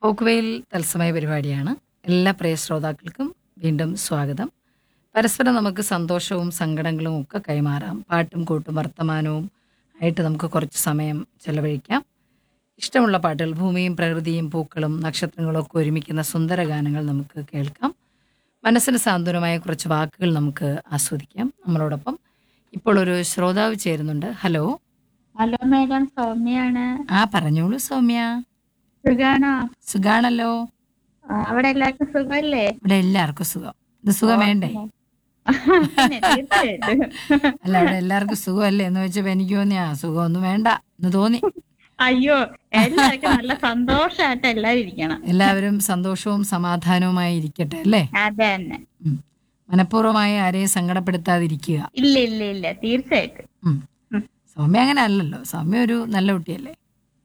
പോക്കുവെയിൽ തത്സമയ പരിപാടിയാണ് എല്ലാ പ്രിയ ശ്രോതാക്കൾക്കും വീണ്ടും സ്വാഗതം പരസ്പരം നമുക്ക് സന്തോഷവും സങ്കടങ്ങളും ഒക്കെ കൈമാറാം പാട്ടും കൂട്ടും വർത്തമാനവും ആയിട്ട് നമുക്ക് കുറച്ച് സമയം ചെലവഴിക്കാം ഇഷ്ടമുള്ള പാട്ടുകൾ ഭൂമിയും പ്രകൃതിയും പൂക്കളും നക്ഷത്രങ്ങളും ഒക്കെ ഒരുമിക്കുന്ന സുന്ദര ഗാനങ്ങൾ നമുക്ക് കേൾക്കാം മനസ്സിന് സാന്ത്വനമായ കുറച്ച് വാക്കുകൾ നമുക്ക് ആസ്വദിക്കാം നമ്മളോടൊപ്പം ഇപ്പോൾ ഒരു ശ്രോതാവ് ചേരുന്നുണ്ട് ഹലോ ഹലോ മേഡം സൗമ്യയാണ് ആ പറഞ്ഞോളൂ സൗമ്യ സുഖാണോ സുഖാണല്ലോ ആ, അവിടെ എല്ലാവർക്കും സുഖമല്ലേ ഇവിടെ എല്ലാവർക്കും സുഖം ഇത് സുഖം വേണ്ടേ പിന്നെ തീർച്ചയായിട്ടും. അല്ല അവിടെ എല്ലാവർക്കും സുഖമല്ലേ എന്ന് വെച്ചപ്പോ എനിക്ക് തോന്നി ആ സുഖമൊന്നും വേണ്ട എന്ന് തോന്നി അയ്യോ എല്ലാവർക്കും നല്ല സന്തോഷമായിട്ട് എല്ലാവരും ഇരിക്കണം എല്ലാവരും സന്തോഷവും സമാധാനവുമായി ഇരിക്കട്ടെ അല്ലേ അതെ തന്നെ ഉം. മനഃപൂർവ്വമായി ആരെയും സങ്കടപ്പെടുത്താതിരിക്കുക ഇല്ല ഇല്ല ഇല്ല തീർച്ചയായിട്ടും ഉം. ഉം. സൗമ്യ അങ്ങനെ അല്ലല്ലോ സൗമ്യ ഒരു നല്ല കുട്ടിയല്ലേ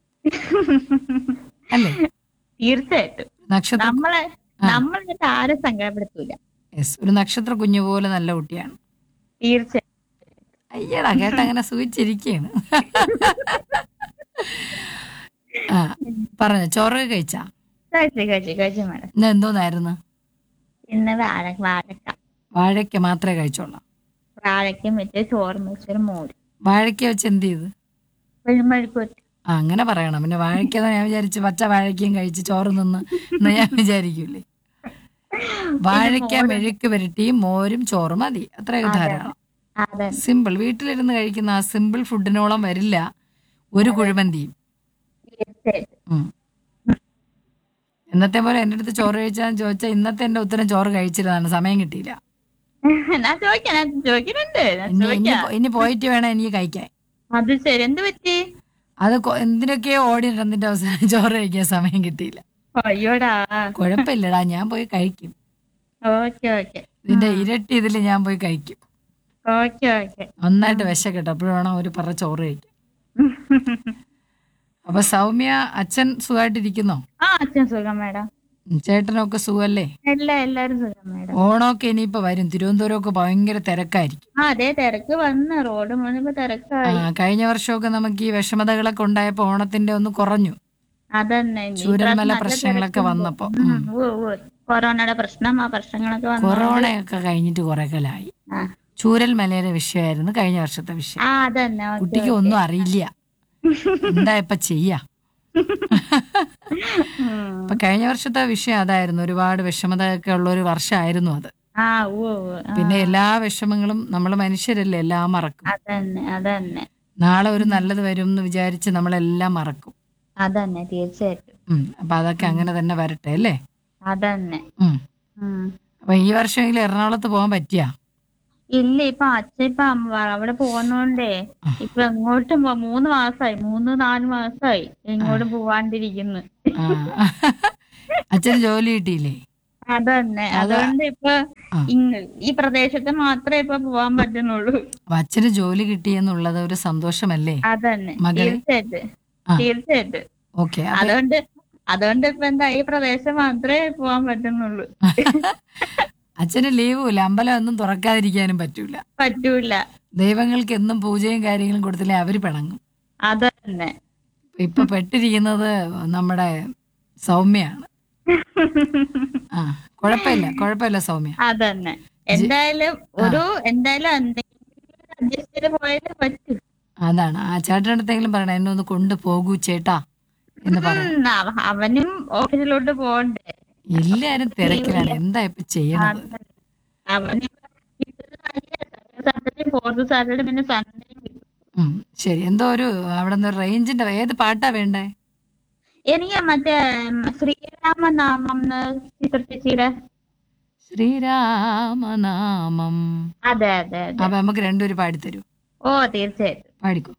അല്ലേ തീർച്ചയായിട്ടും നക്ഷത്ര നമ്മളെ ആ. നമ്മളിട്ട് ആരും സങ്കടപ്പെടുത്തൂല യെസ് ഒരു നക്ഷത്ര കുഞ്ഞു പോലെ നല്ല കുട്ടിയാണ് തീർച്ചയായിട്ടും അയ്യടാ കേട്ട അങ്ങനെ സൂചിച്ചിരിക്കുകയാണ് ആ പറഞ്ഞ ചോറ് കഴിച്ചാ കഴിച്ചു കഴിച്ചു കഴിച്ചു മേഡം ഇന്ന് എന്തോന്നായിരുന്നു ഇന്ന് വാഴ വാഴക്ക വാഴയ്ക്ക മാത്രമേ കഴിച്ചോളാം വാഴയ്ക്കും വെച്ച് ചോറും വെച്ചൊരു മോര് വാഴയ്ക്ക വെച്ച് എന്ത് ചെയ്ത് വെളുമഴുക്കൂറ്റ് ആ അങ്ങനെ പറയണം പിന്നെ വാഴയ്ക്ക ഞാൻ വിചാരിച്ചു പച്ച വാഴയ്ക്കയും കഴിച്ച് ചോറ് നിന്ന് എന്ന് ഞാൻ വിചാരിക്കൂലേ വാഴയ്ക്ക മെഴുക്ക് പുരട്ടിയും മോരും ചോറും മതി അത്രയൊക്കെ ധാരാളം അതെ സിമ്പിൾ വീട്ടിലിരുന്ന് കഴിക്കുന്ന ആ സിമ്പിൾ ഫുഡിനോളം വരില്ല ഒരു കുഴിമന്തിയും തീർച്ചയായിട്ടും ഉം. എന്നത്തെ പോലെ എൻ്റെ അടുത്ത് ചോറ് കഴിച്ചാൽ ചോദിച്ചാൽ ഇന്നത്തെ എൻ്റെ ഉത്തരം ചോറ് കഴിച്ചില്ലതാണ് സമയം കിട്ടിയില്ല ഞാൻ ചോദിക്കാം ഞാൻ ചോദിക്കുന്നുണ്ട് ഞാൻ ഇനി ഇനി ചോദിക്കാം പോ- ഇനി പോയിട്ട് വേണം എനിക്ക് കഴിക്കാൻ അത് ശരി എന്ത് പറ്റി അത് കൊ- എന്തിനൊക്കെയോ ഓടി നടന്നിട്ട് അവസാനം ചോറ് കഴിക്കാൻ സമയം കിട്ടിയില്ല അയ്യോടാ കുഴപ്പമില്ലടാ ഞാൻ പോയി കഴിക്കും ഓക്കെ ഓക്കെ ഇതിന്റെ ഇരട്ടി ഇതിൽ ഞാൻ പോയി കഴിക്കും ഓക്കെ ഓക്കെ നന്നായിട്ട് വിശക്കട്ടെ അപ്പോഴും വേണം ഒരു പറ ചോറ് കഴിക്കാൻ അപ്പൊ സൗമ്യ അച്ഛൻ സുഖമായിട്ടിരിക്കുന്നോ ആ അച്ഛൻ സുഖം മേഡം ഉം, ചേട്ടനൊക്കെ സുഖമല്ലേ എല്ലാ എല്ലാരും സുഖം മേഡം ഓണമൊക്കെ ഇനിയിപ്പോ വരും തിരുവനന്തപുരമൊക്കെ ഭയങ്കര തിരക്കായിരിക്കും ആ അതെ തിരക്ക് വന്ന് റോഡ് മുഴുവൻ ആ, തിരക്കായി കഴിഞ്ഞ വർഷമൊക്കെ നമുക്ക് ഈ വിഷമതകളൊക്കെ ഉണ്ടായപ്പോ ഓണത്തിന്റെ ഒന്ന് കുറഞ്ഞു അതന്നെ ഈ ചൂരൽമല പ്രാവശ്യം നല്ല പ്രശ്നങ്ങളൊക്കെ തിരക്കുണ്ട്. വന്നപ്പോ ഉം, ഉം. ഉവ്വ് ഉവ്വ്. കൊറോണയുടെ പ്രശ്നം ആ പ്രശ്നങ്ങളൊക്കെ വന്നു കൊറോണയൊക്കെ കഴിഞ്ഞിട്ട് കുറെ കാലമായി ആ. ചൂരൽമലയുടെ വിഷയമായിരുന്നു കഴിഞ്ഞ വർഷത്തെ വിഷയം ആ അതന്നെ ഓക്കെ, കുട്ടിക്ക് ഓക്കെ. ഒന്നും അറിയില്ല എന്താ ഇപ്പൊ ചെയ്യാ ഉം. അപ്പൊ കഴിഞ്ഞ വർഷത്തെ വിഷയം അതായിരുന്നു ഒരുപാട് വിഷമതയൊക്കെ ഉള്ള ഒരു വർഷമായിരുന്നു അത് ആ ഉവ്വ് ഉവ്വ്. ആ, പിന്നെ എല്ലാ വിഷമങ്ങളും നമ്മൾ മനുഷ്യരല്ലേ എല്ലാം മറക്കും അതന്നെ അതന്നെ നാളെ ഒരു നല്ലത് വരും എന്ന് വിചാരിച്ച് നമ്മളെല്ലാം മറക്കും അതന്നെ തീർച്ചയായിട്ടും ഉം അപ്പൊ അതൊക്കെ അങ്ങനെ തന്നെ വരട്ടെ അല്ലേ അതന്നെ ഉം ഉം അപ്പൊ ഈ വർഷമെങ്കിലും എറണാകുളത്ത് പോകാൻ പറ്റിയാ ഇല്ല ഇപ്പൊ അച്ഛൻ ഇപ്പൊ അമ്മ- അവിടെ പോകുന്നോണ്ടേ ഇപ്പൊ എങ്ങോട്ടും പോ- മൂന്ന് മാസായി മൂന്ന് നാല് മാസായി എങ്ങോട്ടും പോവാണ്ടിരിക്കുന്നു ആ. അച്ഛന് ജോലി കിട്ടിയില്ലേ അതന്നെ അതുകൊണ്ട് ഇപ്പൊ ആ. ഇങ് ഈ പ്രദേശത്ത് മാത്രമേ ഇപ്പൊ പോവാൻ പറ്റുന്നുള്ളൂ അപ്പൊ അച്ഛന് ജോലി കിട്ടി എന്നുള്ളത് ഒരു സന്തോഷമല്ലേ അതന്നെ മകളെ? തീർച്ചയായിട്ടും ആ. തീർച്ചയായിട്ടും ഓക്കെ അതുകൊണ്ട് അതുകൊണ്ട് ഇപ്പൊ എന്താ ഈ പ്രദേശം മാത്രമേ പോവാൻ പറ്റുന്നുള്ളൂ അച്ഛന് ലീവുമില്ല അമ്പലം ഒന്നും തുറക്കാതിരിക്കാനും പറ്റൂല പറ്റൂല ദൈവങ്ങൾക്ക് എന്നും പൂജയും കാര്യങ്ങളും കൊടുത്തില്ലേ അവര് പിണങ്ങും അതന്നെ ഇപ്പൊ പെട്ടിരിക്കുന്നത് നമ്മുടെ സൗമ്യയാണ് ആ കുഴപ്പമില്ല കുഴപ്പമില്ല സൗമ്യ അതന്നെ എന്തായാലും ഒരു എന്തായാലും എന്തെങ്കിലും അഡ്ജസ്റ്റ് ചെയ്ത് പോയാലേ പറ്റൂ അതാണ് ആ ചേട്ടനടുത്തെങ്കിലും പറയണം എന്നെ ഒന്ന് കൊണ്ടുപോകൂ ചേട്ടാ എന്ന് പറയാം ഉം, അവ- അവനും ഓഫീസിലോട്ട് പോകണ്ടേ എല്ലാരും തിരക്കിലാണ് എന്താ ഇപ്പൊ ചെയ്യണത് അവന് സാറ്റർഡേ ഫോർത്ത് സാറ്റർഡേ പിന്നെ സൺഡേ ഉം ശരി എന്തോ ഒരു അവിടെ നിന്ന് റേഞ്ചിന്റെ ഏത് പാട്ടാ വേണ്ടേ എനിക്ക് മറ്റേ ഉം, ശ്രീരാമനാമം ന്ന് ചിത്ര ചേച്ചിയുടെ ശ്രീരാമനാമം അതെ അതെ അതെ അപ്പൊ നമുക്ക് രണ്ടുപേരും പാടിത്തരൂ ഓ തീർച്ചയായിട്ടും പാടിക്കോ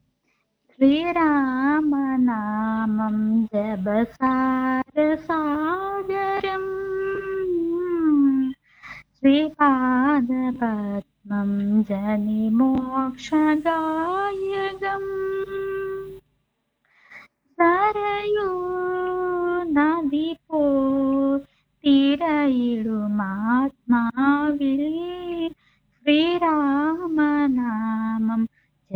ശ്രീരാമനാമം ജപസാര സാഗരം ശ്രീപാദപത്മം ജനിമോക്ഷദായകം സരയൂ നദി പോ തിരയിടുമാത്മാവിൽ ശ്രീരാമനാമം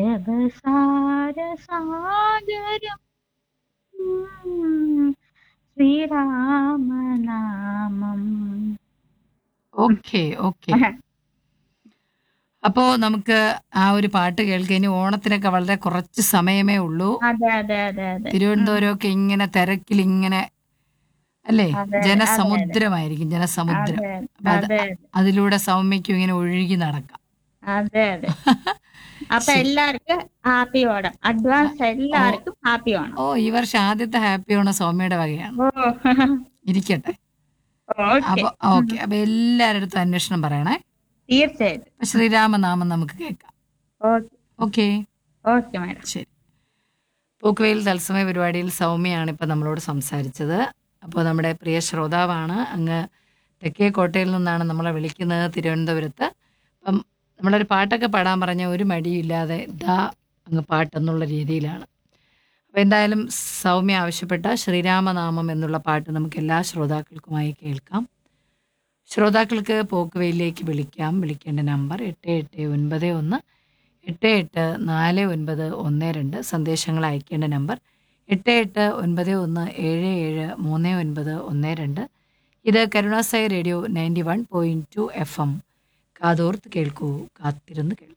ജപസാര സാഗരം ഉം. ശ്രീരാമനാമം ഓക്കെ ഓക്കെ അപ്പോ നമുക്ക് ആ ഒരു പാട്ട് കേൾക്കുക ഇനി ഓണത്തിനൊക്കെ വളരെ കുറച്ച് സമയമേ ഉള്ളൂ അതെ അതെ അതെ അതെ തിരുവനന്തപുരമൊക്കെ ഇങ്ങനെ തിരക്കിൽ ഇങ്ങനെ അല്ലേ അതെ, ജനസമുദ്രമായിരിക്കും ജനസമുദ്രം അതെ അപ്പൊ അത് അതെ അതിലൂടെ സൗമ്യക്കും ഇങ്ങനെ ഒഴുകി നടക്കാം അതെ അതെ അപ്പൊ എല്ലാവർക്കും ഹാപ്പി ഓണം അഡ്വാൻസ് എല്ലാവർക്കും ഹാപ്പി ഓണം ഓ ഈ വർഷം ആദ്യത്തെ ഹാപ്പി ഓണം സൗമ്യയുടെ വകയാണ് ഓ ഇരിക്കട്ടെ ഓക്കെ അപ്പൊ ഓക്കെ അപ്പൊ എല്ലാവരുടെ അടുത്തും അന്വേഷണം പറയണേ തീർച്ചയായിട്ടും അപ്പൊ ശ്രീരാമനാമം നമുക്ക് കേൾക്കാം ഓക്കെ ഓക്കെ ഓക്കെ മാഡം ശരി പൂക്കുവയിൽ തത്സമയ പരിപാടിയിൽ സൗമ്യയാണ് ഇപ്പം നമ്മളോട് സംസാരിച്ചത് അപ്പോൾ നമ്മുടെ പ്രിയ ശ്രോതാവാണ് അങ്ങ് തെക്കേ കോട്ടയിൽ നിന്നാണ് നമ്മളെ വിളിക്കുന്നത് തിരുവനന്തപുരത്ത് അപ്പം നമ്മളൊരു പാട്ടൊക്കെ പാടാൻ പറഞ്ഞ ഒരു മടിയില്ലാതെ ദാ അങ്ങ് പാട്ടെന്നുള്ള രീതിയിലാണ് അപ്പോൾ എന്തായാലും സൗമ്യ ആവശ്യപ്പെട്ട ശ്രീരാമനാമം എന്നുള്ള പാട്ട് നമുക്ക് എല്ലാ ശ്രോതാക്കൾക്കുമായി കേൾക്കാം ശ്രോതാക്കൾക്ക് പോക്കുവയിലേക്ക് വിളിക്കാം വിളിക്കേണ്ട നമ്പർ എട്ട് എട്ട് ഒൻപത് ഒന്ന് എട്ട് എട്ട് നാല് ഒൻപത് ഒന്ന് രണ്ട് സന്ദേശങ്ങൾ അയക്കേണ്ട നമ്പർ എട്ട് എട്ട് ഒൻപത് ഒന്ന് ഏഴ് ഏഴ് മൂന്ന് ഒൻപത് ഒന്ന് രണ്ട് ഇത് Karunasai radio ninety one point two F M കാതോർത്ത് കേൾക്കൂ കാത്തിരുന്ന് കേൾക്കൂ